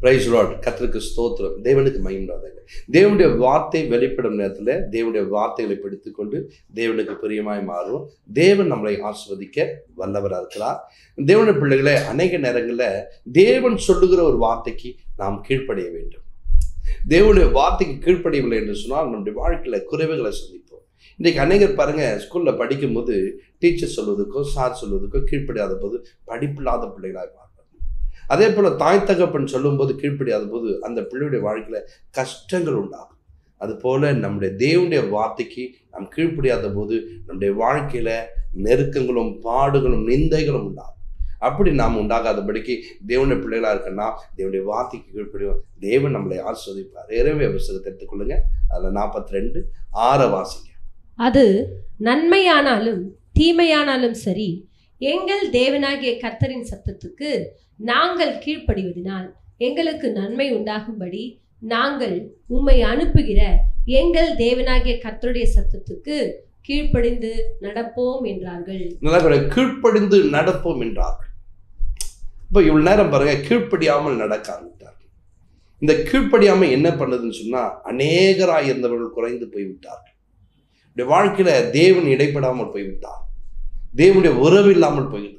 Price Lord கர்த்தருக்கு ஸ்தோத்திரம் தேவனுக்கு மகிழ்ந்தாங்க தேவனுடைய வார்த்தை வெளிப்படும் நேரத்தில் தேவனுடைய வார்த்தைகளை பிடித்துக்கொண்டு தேவனுக்கு பிரியமாய் மாறும் தேவன் நம்மளை ஆஸ்வதிக்க வல்லவராக இருக்கிறார் தேவனுடைய பிள்ளைகளை அநேக நேரங்களில் தேவன் சொல்லுகிற ஒரு வார்த்தைக்கு நாம் கீழ்ப்படிய வேண்டும் தேவனுடைய வார்த்தைக்கு கீழ்ப்படியவில்லை என்று சொன்னால் நம்முடைய வாழ்க்கையில் குறைவுகளை சந்திப்போம் இன்றைக்கு அநேகர் பாருங்க ஸ்கூலில் படிக்கும்போது டீச்சர் சொல்வதுக்கோ சார் சொல்வதுக்கோ கீழ்ப்படியாத போது படிப்பில்லாத பிள்ளைகளாக மாறும் அதே போல் தாய் தகப்பன் சொல்லும்போது கீழ்ப்படியாத போது அந்த பிள்ளையுடைய வாழ்க்கையில் கஷ்டங்கள் உண்டாகும் அதுபோல் நம்முடைய தேவனுடைய வார்த்தைக்கு நாம் கீழ்ப்படியாத போது நம்முடைய வாழ்க்கையில் நெருக்கங்களும் பாடுகளும் நிந்தைகளும் உண்டாகும் அப்படி நாம் உண்டாகாதபடிக்கு தேவனுடைய பிள்ளைகளாக இருக்கன்னா தேவனுடைய வார்த்தைக்கு கீழ்ப்படியும் தேவன் நம்மளை ஆஸ்வதிப்பார் இரவே புஸ்தகத்தை எடுத்துக்கொள்ளுங்க அதில் நாற்பத்தி ரெண்டு ஆற வாசிங்க அது நன்மையானாலும் தீமையானாலும் சரி எங்கள் தேவனாகிய கர்த்தரின் சத்தத்துக்கு நாங்கள் கீழ்ப்படிவதினால் எங்களுக்கு நன்மை உண்டாகும்படி நாங்கள் உம்மை அனுப்புகிற எங்கள் தேவனாகிய கர்த்தருடைய சத்தத்துக்கு கீழ்ப்படிந்து நடப்போம் என்றார்கள் நல்லா கீழ்ப்படிந்து நடப்போம் என்றார்கள் இப்போ இவ்வளவு நேரம் பாருங்க கீழ்ப்படியாமல் நடக்க ஆரம்பித்தார்கள் இந்த கீழ்ப்படியாமல் என்ன பண்ணுதுன்னு சொன்னா அநேகராய் இருந்தவர்கள் குறைந்து போய்விட்டார்கள் இப்படி வாழ்க்கையில தேவன் இடைப்படாமல் போய்விட்டார் தேவனுடைய உறவு இல்லாமல் போயிடுது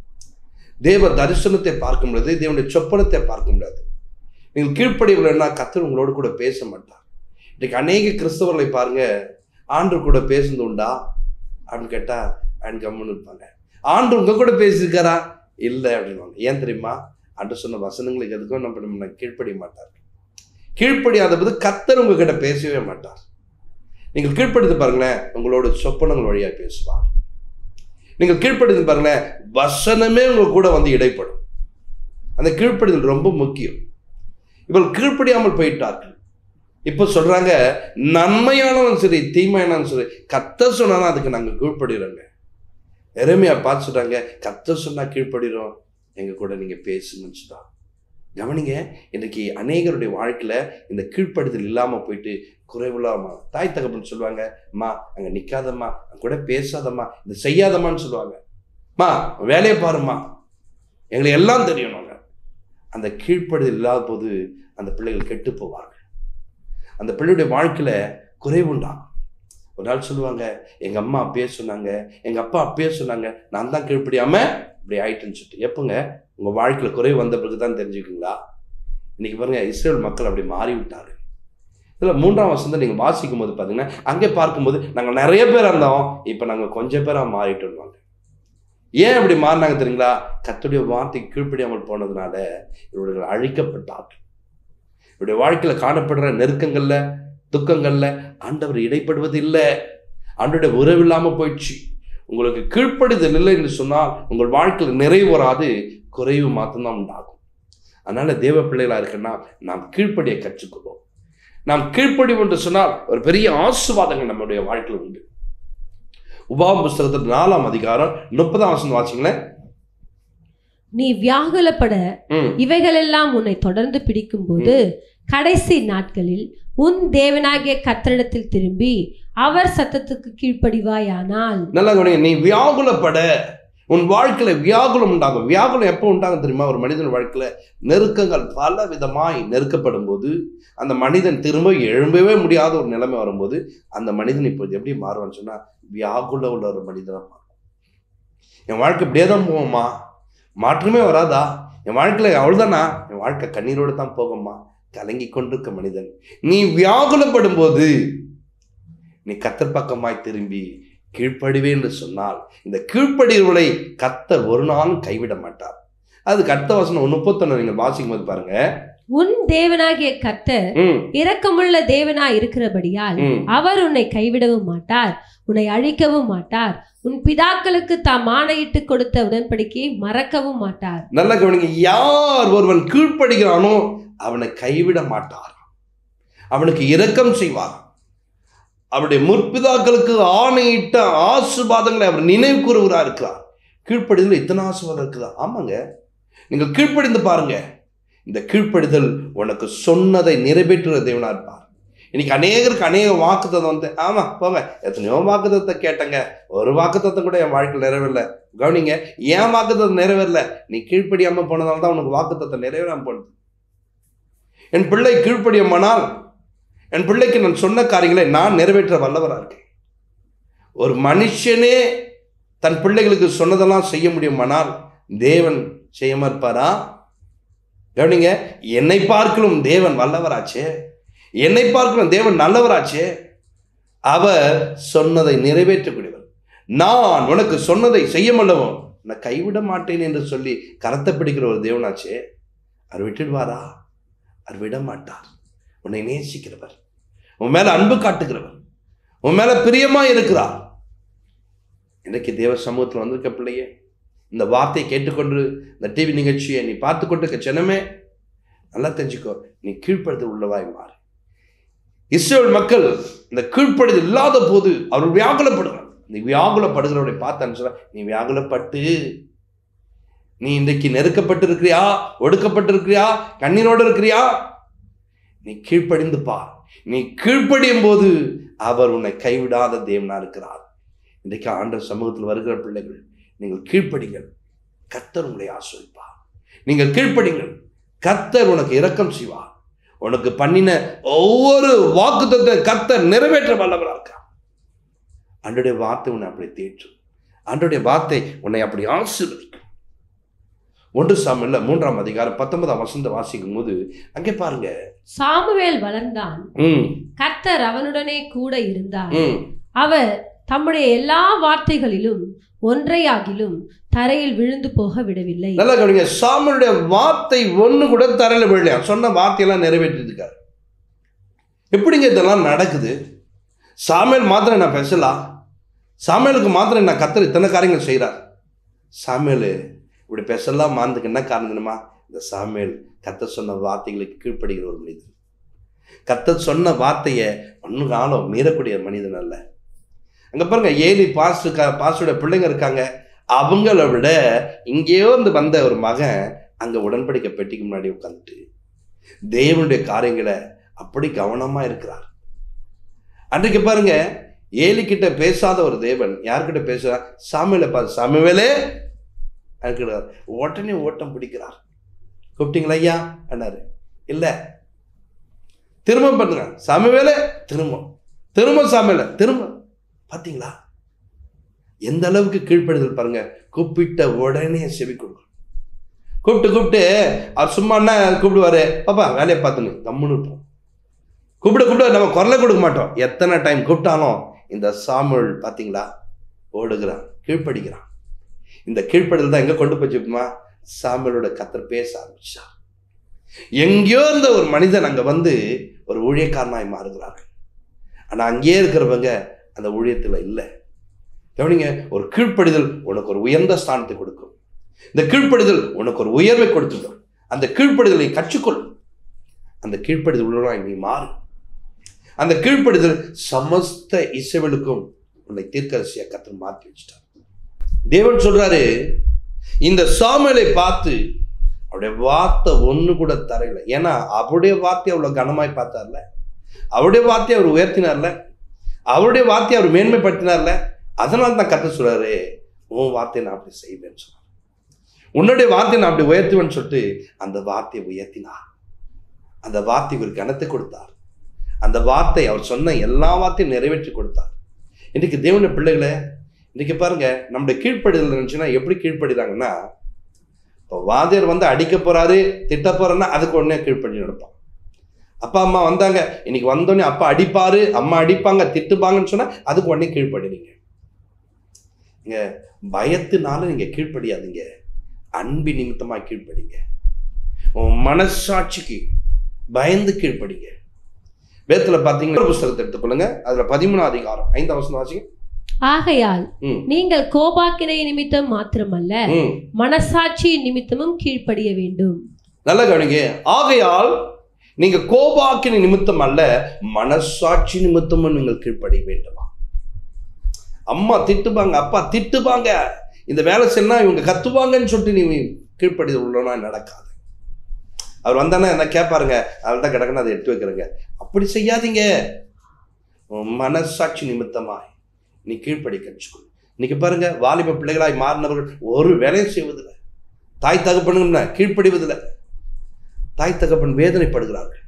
தேவ தரிசனத்தை பார்க்க முடியாது தேவனுடைய சொப்பனத்தை பார்க்க முடியாது நீங்கள் கீழ்ப்படியவில்லைன்னா கத்தர் உங்களோடு கூட பேச மாட்டார் இன்றைக்கு அநேக கிறிஸ்தவர்களை பாருங்க ஆண்டு கூட பேசுனது உண்டா அப்படின்னு கேட்டா அண்ட் கம்முன்னு இருப்பாங்க ஆண்டு உங்க கூட பேசியிருக்காரா இல்லை அப்படின்வாங்க ஏன் தெரியுமா ஆண்டு சொன்ன வசனங்களுக்கு எதுக்கும் நம்ம நம்ம கீழ்ப்படிய மாட்டார் கீழ்ப்படியாத போது கத்தர் உங்ககிட்ட பேசவே மாட்டார் நீங்கள் கீழ்ப்படுத்தி பாருங்களேன் உங்களோட சொப்பனங்கள் வழியாக பேசுவார் நீங்கள் கீழ்ப்படுத்தி பாருங்களேன் வசனமே உங்க கூட வந்து இடைப்படும் அந்த கீழ்ப்படுதல் ரொம்ப முக்கியம் இவர்கள் கீழ்ப்படியாமல் போயிட்டார்கள் இப்போ சொல்றாங்க நன்மையானாலும் சரி தீமையானாலும் சரி கத்த சொன்னாலும் அதுக்கு நாங்கள் கீழ்ப்படுகிறோங்க எருமையா பார்த்து சொல்றாங்க கத்த சொன்னா கீழ்ப்படுகிறோம் எங்க கூட நீங்க பேசுங்கன்னு சொல்றாங்க கவனிங்க இன்னைக்கு அநேகருடைய வாழ்க்கையில இந்த கீழ்ப்படுதல் இல்லாம போயிட்டு குறைவில்லாம தாய் தகப்பன் சொல்லுவாங்க அம்மா அங்க நிக்காதம்மா அங்க கூட பேசாதம்மா இது செய்யாதம்மான்னு சொல்லுவாங்க மா வேலையை பாரும்மா எங்களுக்கு எல்லாம் தெரியணுங்க அந்த கீழ்ப்படுதல் இல்லாத போது அந்த பிள்ளைகள் கெட்டு போவார்கள் அந்த பிள்ளையுடைய வாழ்க்கையில குறைவுண்டாகும் ஒரு நாள் சொல்லுவாங்க எங்க அம்மா அப்பயே சொன்னாங்க எங்க அப்பா அப்பயே சொன்னாங்க நான் தான் கீழ்ப்படியாம இப்படி ஆயிட்டுன்னு சொல்லிட்டு எப்போங்க உங்க வாழ்க்கையில குறைவு வந்த பிறகு தான் தெரிஞ்சுக்குங்களா இன்னைக்கு பாருங்க இஸ்ரேல் மக்கள் அப்படி மாறி விட்டாரு இதுல மூன்றாம் வருஷம் நீங்க வாசிக்கும் போது பாத்தீங்கன்னா அங்கே பார்க்கும்போது நாங்க நிறைய பேர் இருந்தோம் இப்ப நாங்க கொஞ்சம் பேரா மாறிட்டோம் ஏன் அப்படி மாறினாங்க தெரியுங்களா கத்துடைய வார்த்தைக்கு கீழ்ப்படியாமல் போனதுனால இவர்கள் அழிக்கப்பட்டார்கள் இவருடைய வாழ்க்கையில காணப்படுற நெருக்கங்கள்ல துக்கங்கள்ல ஆண்டவர் இடைப்படுவது இல்லை ஆண்டோடைய உறவு இல்லாம போயிடுச்சு உங்களுக்கு கீழ்ப்படிதல் இல்லை என்று சொன்னால் உங்கள் வாழ்க்கையில் நிறைவு வராது குறைவு மாத்திரம்தான் உண்டாகும் அதனால தேவ பிள்ளைகளா இருக்குன்னா நாம் கீழ்ப்படிய கற்றுக்கொள்வோம் நாம் கீழ்ப்படிவோம் என்று சொன்னால் ஒரு பெரிய ஆசுவாதங்கள் நம்முடைய வாழ்க்கையில் உண்டு உபாம் புஸ்தகத்தில் நாலாம் அதிகாரம் முப்பதாம் வசனம் வாசிங்களேன் நீ வியாகுலப்பட ம் இவைகளெல்லாம் உன்னை தொடர்ந்து பிடிக்கும்போது கடைசி நாட்களில் உன் தேவனாகிய கர்த்தரிடத்தில் திரும்பி அவர் சத்தத்துக்கு கீழ்ப்படிவாயானால் நல்லா கவனிங்க நீ வியாகுலப்பட உன் வாழ்க்கையில வியாகுலம் உண்டாகும் வியாகுலம் எப்போ உண்டாகும் தெரியுமா ஒரு மனிதன் வாழ்க்கையில நெருக்கங்கள் பல விதமாய் நெருக்கப்படும் போது அந்த மனிதன் திரும்ப எழும்பவே முடியாத ஒரு நிலைமை வரும்போது அந்த மனிதன் இப்போது எப்படி மாறுவான்னு சொன்னா வியாகுல உள்ள ஒரு மனிதனா மாறும் என் வாழ்க்கை இப்படியே தான் போகும்மா மாற்றமே வராதா என் வாழ்க்கையில அவ்வளவுதானா என் வாழ்க்கை கண்ணீரோடு தான் போகும்மா கலங்கி கொண்டிருக்க மனிதன் நீ வியாகுலப்படும் போது நீ கத்தர் பக்கமாய் திரும்பி கீழ்ப்படிவே என்று சொன்னால் இந்த கீழ்ப்படிவுகளை கத்தர் ஒரு நாளும் கைவிட மாட்டார் அது கத்த வசனம் முப்பத்தொன்னு நீங்கள் வாசிக்கும் போது பாருங்க உன் தேவனாகிய கர்த்தர் ம், இரக்கமுள்ள தேவனாய் இருக்கிறபடியால் ம். அவர் உன்னை கைவிடவும் மாட்டார் உன்னை அழிக்கவும் மாட்டார் உன் பிதாக்களுக்கு தாம் ஆணையிட்டு கொடுத்த உடன்படிக்கையை மறக்கவும் மாட்டார் நல்ல கவனிங்க யார் ஒருவன் கீழ்ப்படுகிறானோ அவனை கைவிட மாட்டார் அவனுக்கு இரக்கம் செய்வார் அவருடைய முற்பிதாக்களுக்கு ஆணையிட்ட ஆசுபாதங்களை அவர் நினைவு கூறுவரா இருக்கிறார் கீழ்ப்படிதல் இத்தனை ஆசுவாதம் இருக்குதா ஆமாங்க நீங்கள் கீழ்ப்படிந்து பாருங்க இந்த கீழ்ப்படிதல் உனக்கு சொன்னதை நிறைவேற்றுகிற தேவனா இருப்பார் இன்னைக்கு அநேகருக்கு அநேக வாக்குத்தத்தம் வந்து ஆமா போங்க எத்தனையோ வாக்குத்தத்தை கேட்டங்க ஒரு வாக்குத்தத்தம் கூட என் வாழ்க்கையில் நிறைவேறல கவனிங்க ஏன் வாக்குத்தத்தம் நிறைவேறல நீ கீழ்ப்படியாம போனதால தான் உனக்கு வாக்குத்தத்தம் நிறைவேறாம போனது என் பிள்ளை கீழ்ப்படியுமானால் என் பிள்ளைக்கு நான் சொன்ன காரியங்களை நான் நிறைவேற்ற வல்லவராக இருக்கேன் ஒரு மனுஷனே தன் பிள்ளைகளுக்கு சொன்னதெல்லாம் செய்ய முடியுமானால் தேவன் செய்யாம இருப்பாரா கவனிங்க என்னை பார்க்கலும் தேவன் வல்லவராச்சே என்னை பார்க்கலும் தேவன் நல்லவராச்சே அவர் சொன்னதை நிறைவேற்றக்கூடியவர் நான் உனக்கு சொன்னதை செய்ய மல்லவும் நான் கைவிட மாட்டேன் என்று சொல்லி கரத்தை பிடிக்கிற ஒரு தேவனாச்சே அவர் விட்டுடுவாரா அவர் விட மாட்டார் உன்னை நேசிக்கிறவர் உன் மேல அன்பு காட்டுகிறவர் உன் மேல பிரியமா இருக்கிறார் இன்றைக்கு தேவ சமூகத்தில் வந்திருக்க பிள்ளையே இந்த வார்த்தையை கேட்டுக்கொண்டு இந்த டிவி நிகழ்ச்சியை நீ பார்த்து கொண்டிருக்க ஜனமே நல்லா தெரிஞ்சுக்கோ நீ கீழ்ப்படுத்த உள்ளவாய் மாறு இஸ்ரேல் மக்கள் இந்த கீழ்ப்படுதல் இல்லாத போது அவர் வியாகுலப்படுகிறார் நீ வியாகுலப்படுகிறவரை பார்த்தான்னு சொல்ல நீ வியாகுலப்பட்டு நீ இன்றைக்கு நெருக்கப்பட்டு இருக்கிறியா ஒடுக்கப்பட்டு இருக்கிறியா கண்ணீரோடு இருக்கிறியா நீ கீழ்ப்படிந்து பார் நீ கீழ்ப்படியும் போது அவர் உன்னை கைவிடாத தேவனா இருக்கிறார் இன்றைக்கு ஆண்டவர் சமூகத்தில் வருகிற பிள்ளைகள் நீங்கள் கீழ்ப்படிங்கள் கர்த்தர் உங்களை ஆஸ்வதிப்பார் நீங்கள் கீழ்ப்படிங்கள் கர்த்தர் உனக்கு இரக்கம் செய்வார் உனக்கு பண்ணின ஒவ்வொரு வாக்குத்தத்தை கர்த்தர் நிறைவேற்ற வல்லவராக இருக்கார் அன்றைய வார்த்தை உன்னை அப்படி தேற்றும் அன்றைய வார்த்தை உன்னை அப்படி ஆசீர்வதிக்கும் ஒன்று சாமில்ல மூன்றாம் அதிகாரம் பத்தொன்பதாம் வசந்த வாசிக்கும் போது அங்கே பாருங்க சாமுவேல் வளர்ந்தான் ம் கர்த்தர் அவனுடனே கூட இருந்தார் ம் அவர் தம்முடைய எல்லா வார்த்தைகளிலும் ஒன்றையாகிலும் தரையில் விழுந்து போக விடவில்லை நல்லா கவனிங்க சாமுடைய வார்த்தை ஒன்று கூட தரையில் விழலையா சொன்ன வார்த்தையெல்லாம் நிறைவேற்றிருக்காரு எப்படிங்க இதெல்லாம் நடக்குது சாமியல் மாத்திரம் நான் பேசலாம் சாமியலுக்கு மாத்திரம் நான் கத்தர் இத்தனை காரியங்கள் செய்கிறார் சாமியல் இப்படி பேசலாம் மாறதுக்கு என்ன காரணம் தெரியுமா இந்த சாமியல் கத்த சொன்ன வார்த்தைகளுக்கு கீழ்ப்படுகிற ஒரு மனிதன் கத்த சொன்ன வார்த்தையை ஒன்று காலம் மீறக்கூடிய மனிதன் அல்ல அங்கே பாருங்க ஏலி பாஸ்டு பாஸ்டோட பிள்ளைங்க இருக்காங்க அவங்கள விட இங்கேயோ இருந்து வந்த ஒரு மகன் அங்கே உடன்படிக்கை பெட்டிக்கு முன்னாடி உட்காந்துட்டு தேவனுடைய காரியங்களை அப்படி கவனமா இருக்கிறார் அன்றைக்கு பாருங்க ஏலி கிட்ட பேசாத ஒரு தேவன் யார்கிட்ட பேசுறார் சாமியில பார்த்து சாமிவேலே இருக்கிறார் உடனே ஓட்டம் பிடிக்கிறார் கூப்பிட்டீங்களா ஐயா அண்ணாரு இல்ல திரும்ப பண்ணுங்க சாமிவேலே திரும்ப திரும்ப சாமியில திரும்ப பாத்தீங்களா எந்த அளவுக்கு கீழ்ப்படுதல் பாருங்க கூப்பிட்ட உடனே செவி கொடுக்கும் கூப்பிட்டு கூப்பிட்டு அவர் சும்மா என்ன கூப்பிடுவாரு பாப்பா வேலையை பார்த்துன்னு கம்முன்னு இருப்போம் கூப்பிட கூப்பிட நம்ம குரலை கொடுக்க மாட்டோம் எத்தனை டைம் கூப்பிட்டாலும் இந்த சாமுல் பார்த்தீங்களா ஓடுகிறான் கீழ்ப்படிக்கிறான் இந்த கீழ்ப்படுதல் தான் எங்க கொண்டு போச்சுமா சாமுலோட கத்தர் பேச ஆரம்பிச்சார் எங்கேயோ இருந்த ஒரு மனிதன் அங்க வந்து ஒரு ஊழியக்காரனாய் மாறுகிறார்கள் ஆனா அங்கேயே இருக்கிறவங்க அந்த ஊழியத்துல இல்லை கவனிங்க ஒரு கீழ்ப்படிதல் உனக்கு ஒரு உயர்ந்த ஸ்தானத்தை கொடுக்கும் இந்த கீழ்ப்படிதல் உனக்கு ஒரு உயர்வை கொடுத்துடும் அந்த கீழ்ப்படிதலை கற்றுக்கொள் அந்த கீழ்ப்படிதல் உள்ளவனாய் நீ மாறு அந்த கீழ்ப்படிதல் சமஸ்த இசைவலுக்கும் உன்னை தீர்க்கரசியா கத்து மாற்றி வச்சுட்டார் தேவன் சொல்றாரு இந்த சாமுவேலை பார்த்து அவருடைய வார்த்தை ஒண்ணு கூட தரையில ஏன்னா அவருடைய வார்த்தையை அவ்வளவு கனமாய் பார்த்தார்ல அவருடைய வார்த்தையை அவர் உயர்த்தினார்ல அவருடைய வார்த்தையை அவர் மேன்மைப்படுத்தினார்ல அதனால தான் கத்த சொல்றாரு உன் வார்த்தையை நான் அப்படி செய்வேன்னு சொன்னார் உன்னுடைய வார்த்தையை நான் அப்படி உயர்த்துவேன்னு சொல்லிட்டு அந்த வார்த்தையை உயர்த்தினார் அந்த வார்த்தைக்கு ஒரு கனத்தை கொடுத்தார் அந்த வார்த்தை அவர் சொன்ன எல்லா வார்த்தையும் நிறைவேற்றி கொடுத்தார் இன்னைக்கு தேவனுடைய பிள்ளைகளை இன்னைக்கு பாருங்க நம்முடைய கீழ்ப்படுதல் இருந்துச்சுன்னா எப்படி கீழ்ப்படுறாங்கன்னா இப்போ வாதியார் வந்து அடிக்க போறாரு திட்ட போறாருன்னா அதுக்கு உடனே கீழ்ப்படி நடப்பான் அப்பா அம்மா வந்தாங்க இன்னைக்கு வந்தோடனே அப்பா அடிப்பாரு அம்மா அடிப்பாங்க திட்டுப்பாங்கன்னு சொன்னா அதுக்கு உடனே கீழ்ப்படுவீங்க நீங்க பயத்தினால நீங்க கீழ்ப்படியாதீங்க அன்பி நிமித்தமா கீழ்ப்படிங்க உன் மனசாட்சிக்கு பயந்து கீழ்ப்படிங்க வேதத்துல பாத்தீங்கன்னா ஒரு புஸ்தகத்தை எடுத்துக்கொள்ளுங்க அதுல பதிமூணாம் அதிகாரம் ஐந்தாம் வசனம் வாசிங்க ஆகையால் ம். நீங்கள் கோபாக்கினை நிமித்தம் மாத்திரமல்ல ம் மனசாட்சி நிமித்தமும் கீழ்ப்படிய வேண்டும் நல்ல கவனிங்க ஆகையால் நீங்க கோபாக்கின நிமித்தம் அல்ல மனசாட்சி நிமித்தமும் நீங்கள் கீழ்ப்படிய வேண்டுமா அம்மா திட்டுவாங்க அப்பா திட்டுவாங்க இந்த வேலை சென்னா இவங்க கத்துவாங்கன்னு சொல்லிட்டு நீ கீழ்ப்படி உள்ளனா நடக்காது அவர் வந்தானே என்ன கேட்பாருங்க அதில் தான் கிடக்குன்னு அதை எடுத்து வைக்கிறேங்க அப்படி செய்யாதீங்க உன் மனசாட்சி நிமித்தமாய் நீ கீழ்ப்படி கற்றுக்கொள் இன்னைக்கு பாருங்க வாலிப பிள்ளைகளாய் மாறினவர்கள் ஒரு வேலையும் செய்வதில்லை தாய் தகப்பனுங்க கீழ்ப்படிவதில்லை தாய் தகப்பன் வேதனைப்படுகிறார்கள்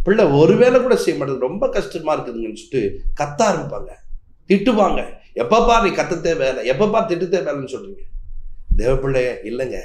பிள்ளை ஒரு வேலை கூட செய்ய மாட்டேது ரொம்ப கஷ்டமா இருக்குதுங்கன்னு சொல்லிட்டு கத்த ஆரம்பிப்பாங்க திட்டுவாங்க எப்பப்பா நீ கத்தத்தே வேலை எப்பப்பா திட்டுத்தே வேலைன்னு சொல்றீங்க தேவ பிள்ளைய இல்லைங்க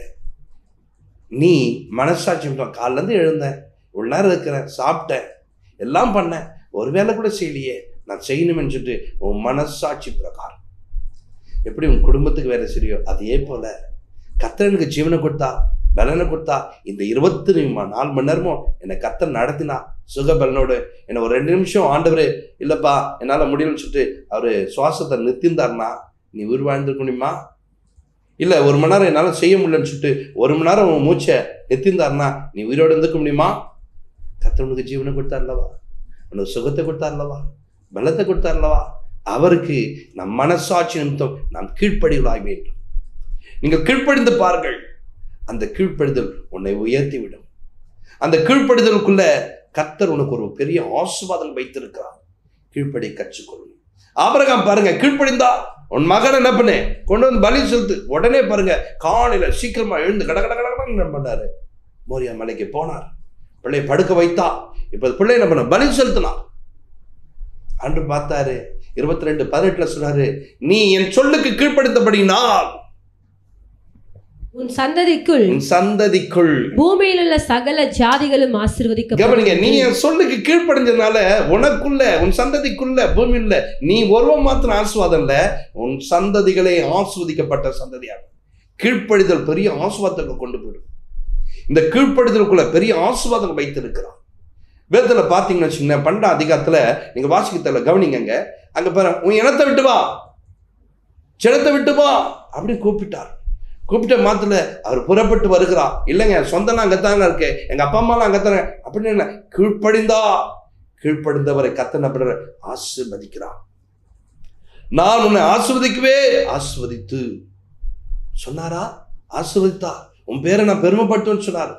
நீ மனசாட்சி விட்டோம் காலிலேருந்து எழுந்தேன் ஒரு நேரம் இருக்கிறேன் சாப்பிட்டேன் எல்லாம் பண்ணேன் ஒரு வேலை கூட செய்யலையே நான் செய்யணும்னு சொல்லிட்டு உன் மனசாட்சி பிரகாரம் எப்படி உன் குடும்பத்துக்கு வேலை செய்யோ அதே போல கத்தரனுக்கு ஜீவனை கொடுத்தா பலனை கொடுத்தா இந்த இருபத்தி நாலு மணி நேரமும் என்னை கத்தர் நடத்தினா சுக பலனோடு என்னை ஒரு ரெண்டு நிமிஷம் ஆண்டவர் இல்லைப்பா என்னால் முடியலன்னு சொல்லிட்டு அவர் சுவாசத்தை நிறுத்திருந்தாருன்னா நீ உயிர் வாழ்ந்துருக்க முடியுமா இல்லை ஒரு மணி நேரம் என்னால் செய்ய முடியலன்னு சொல்லிட்டு ஒரு மணி நேரம் உன் மூச்சை நிறுத்திருந்தாருன்னா நீ உயிரோடு இருந்துக்க முடியுமா கத்தர் உனக்கு ஜீவனை கொடுத்தார்லவா உனக்கு சுகத்தை கொடுத்தார்லவா பலத்தை கொடுத்தார்லவா அவருக்கு நம் மனசாட்சி நிமித்தம் நாம் கீழ்ப்படிகளாக வேண்டும் நீங்கள் கீழ்ப்படிந்து பாருங்கள் அந்த கீழ்ப்படிதல் உன்னை உயர்த்தி விடும் அந்த கீழ்ப்படிதலுக்குள்ள கத்தர் உனக்கு ஒரு பெரிய ஆசுவாதம் வைத்திருக்கிறார் கீழ்ப்படி கற்றுக்கொள்ளணும் ஆபரகம் பாருங்க கீழ்ப்படிந்தா உன் மகன் என்ன பண்ணு கொண்டு வந்து பலி செலுத்து உடனே பாருங்க காலையில சீக்கிரமா எழுந்து கட கட கடகடன்னு என்ன பண்ணாரு மோரியா மலைக்கு போனார் பிள்ளையை படுக்க வைத்தா இப்ப பிள்ளை என்ன பண்ண பலி செலுத்தினார் அன்று பார்த்தாரு இருபத்தி ரெண்டு பதினெட்டுல சொன்னாரு நீ என் சொல்லுக்கு கீழ்ப்படுத்தபடினால் உன் சந்ததிக்குள் உன் சந்ததிக்குள் பூமியில் உள்ள சகல ஜாதிகளும் ஆசீர்வதிக்கப்படும் கவனிங்க நீ என் சொல்லுக்கு கீழ்ப்படிஞ்சதுனால உனக்குள்ள உன் சந்ததிக்குள்ள பூமியில் நீ ஒருவன் மாத்திரம் ஆசுவாதம் இல்ல உன் சந்ததிகளே ஆஸ்வதிக்கப்பட்ட சந்ததியாக கீழ்ப்படிதல் பெரிய ஆசுவாதத்தை கொண்டு போயிடும் இந்த கீழ்ப்படிதலுக்குள்ள பெரிய ஆசுவாதம் வைத்திருக்கிறான் வேதத்துல பாத்தீங்கன்னு வச்சுக்கோங்களேன் பண்ட அதிகாரத்துல நீங்க வாசிக்கத்துல கவனிங்கங்க அங்க பாரு உன் இனத்தை விட்டு வா சினத்தை விட்டு வா அப்படி கூப்பிட்டார் கூப்பிட்ட மாத்துல அவர் புறப்பட்டு வருகிறார் இல்லைங்க சொந்தம்லாம் அங்கத்தாங்க இருக்கு எங்க அப்பா அம்மாலாம் அங்கத்தானே அப்படின்னு என்ன கீழ்ப்படிந்தா கீழ்ப்படிந்தவரை கத்தன பிறர் ஆசிர்வதிக்கிறார் நான் உன்னை ஆசிர்வதிக்கவே ஆசிர்வதித்து சொன்னாரா ஆசிர்வதித்தா உன் பேரை நான் பெருமைப்பட்டுன்னு சொன்னார்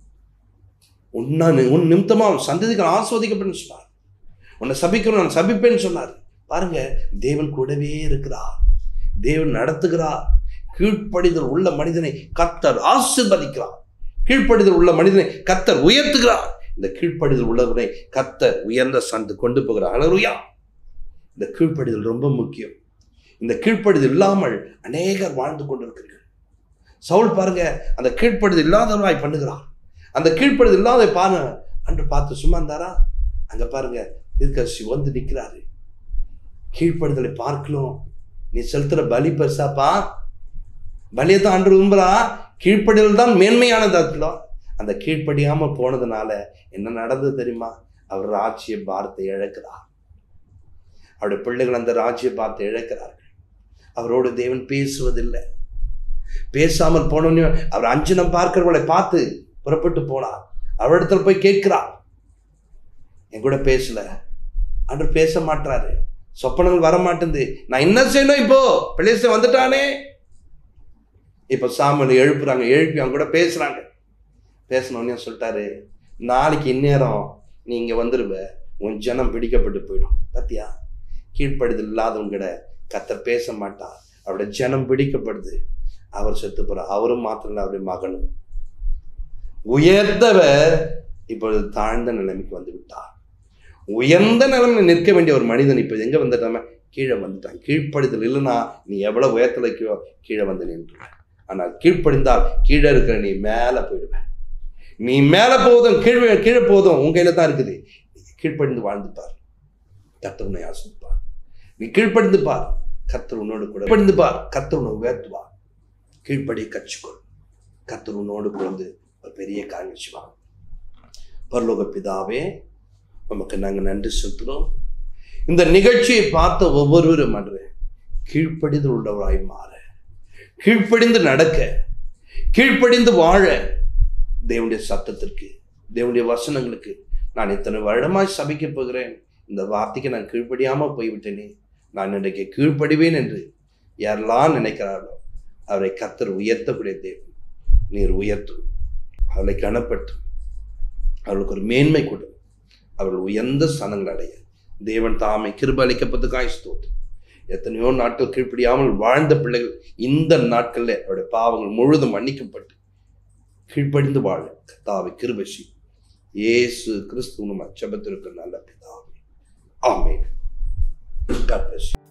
உன்னை உன் நிமித்தமா உன் சந்ததிகள் ஆஸ்வதிக்கப்படும் சொன்னார் உன்னை சபிக்கணும் நான் சபிப்பேன்னு சொன்னார் பாருங்க தேவன் கூடவே இருக்கிறார் தேவன் நடத்துகிறார் கீழ்ப்படிதல் உள்ள மனிதனை கத்தர் ஆசிர்வதிக்கிறார் கீழ்ப்படிதல் உள்ள மனிதனை கத்தர் உயர்த்துகிறார் இந்த கீழ்ப்படிதல் உள்ளவனை கத்தர் உயர்ந்த சந்து கொண்டு போகிறார் அலருயா இந்த கீழ்ப்படிதல் ரொம்ப முக்கியம் இந்த கீழ்ப்படிதல் இல்லாமல் அநேகர் வாழ்ந்து கொண்டிருக்கிறீர்கள் சவுல் பாருங்க அந்த கீழ்ப்படிதல் இல்லாதவராய் பண்ணுகிறார் அந்த கீழ்ப்படிதல் இல்லாத பாருங்க அன்று பார்த்து சும்மா இருந்தாரா அங்க பாருங்க தீர்க்கதரிசி வந்து நிற்கிறாரு கீழ்ப்படுதலை பார்க்கலாம் நீ செலுத்துற பலி பெருசாப்பா பலியை தான் அன்று விரும்புறா கீழ்ப்படிதல் தான் மேன்மையானது அதுல அந்த கீழ்ப்படியாம போனதுனால என்ன நடந்தது தெரியுமா அவர் ராஜ்ய பாரத்தை இழக்கிறார் அவருடைய பிள்ளைகள் அந்த ராஜ்ய பாரத்தை இழக்கிறார்கள் அவரோடு தேவன் பேசுவதில்லை பேசாமல் போனோன்னு அவர் அஞ்சனம் பார்க்கிறவளை பார்த்து புறப்பட்டு போனார் அவரிடத்துல போய் கேட்கிறார் என் கூட பேசல அன்று பேச மாட்டாரு சொப்பனங்கள் வர மாட்டேங்குது நான் என்ன செய்யணும் இப்போ பிளேஸ் வந்துட்டானே இப்ப சாமியில் எழுப்புறாங்க எழுப்பி அவங்க கூட பேசுறாங்க பேசினோடனே சொல்லிட்டாரு நாளைக்கு இந்நேரம் நீ இங்க வந்துருவ உன் ஜனம் பிடிக்கப்பட்டு போயிடும் பத்தியா கீழ்ப்படுதல் இல்லாதவங்கிட்ட கத்தர் பேச மாட்டார் அவருடைய ஜனம் பிடிக்கப்படுது அவர் செத்து போறார் அவரும் மாத்திரம் இல்லை அவருடைய மகனும் உயர்ந்தவர் இப்பொழுது தாழ்ந்த நிலைமைக்கு வந்து விட்டார் உயர்ந்த நிலைமையில நிற்க வேண்டிய ஒரு மனிதன் இப்போ எங்க வந்துட்டாம கீழே வந்துட்டான் கீழ்ப்படுதல் இல்லைன்னா நீ எவ்வளவு உயரத்துல இருக்கியோ கீழே வந்து நின்றுவ ஆனால் கீழ்ப்படிந்தால் கீழே இருக்கிற நீ மேலே போயிடுவ நீ மேலே போதும் கீழே கீழே போதும் உன் கையில தான் இருக்குது நீ கீழ்ப்படிந்து வாழ்ந்துப்பார் கத்தர் உன்னை ஆசிப்பார் நீ கீழ்ப்படிந்து பார் கத்தர் உன்னோடு கூட படிந்து பார் கத்தர் உன்னை உயர்த்துவார் கீழ்ப்படி கற்றுக்கொள் கத்தர் உன்னோடு கூட வந்து ஒரு பெரிய காரியம் செய்வாங்க பரலோக பிதாவே நமக்கு நாங்கள் நன்றி செலுத்துகிறோம் இந்த நிகழ்ச்சியை பார்த்த ஒவ்வொருவரும் அன்று கீழ்ப்படிதல் உள்ளவராய் மாற கீழ்ப்படிந்து நடக்க கீழ்ப்படிந்து வாழ தேவனுடைய சத்தத்திற்கு தேவனுடைய வசனங்களுக்கு நான் இத்தனை வருடமாய் சபிக்க போகிறேன் இந்த வார்த்தைக்கு நான் கீழ்ப்படியாம போய்விட்டேனே நான் இன்றைக்கு கீழ்ப்படிவேன் என்று யாரெல்லாம் நினைக்கிறார்களோ அவரை கத்தர் உயர்த்தக்கூடிய தேவன் நீர் உயர்த்தும் அவளை கனப்படுத்தும் அவளுக்கு ஒரு மேன்மை கொடு அவர்கள் உயர்ந்த ஸ்தானங்கள் அடைய தேவன் தாமை கிருப அளிக்கப்பட்டதுக்காய் ஸ்தோத்திரம் எத்தனையோ நாட்கள் கீழ்ப்படியாமல் வாழ்ந்த பிள்ளைகள் இந்த நாட்களில் அவருடைய பாவங்கள் முழுதும் மன்னிக்கப்பட்டு கீழ்ப்படிந்து வாழ கத்தாவை கிருபசி இயேசு கிறிஸ்துவனும் அச்சபத்திற்கு நல்ல பிதாவே ஆமென் God bless you.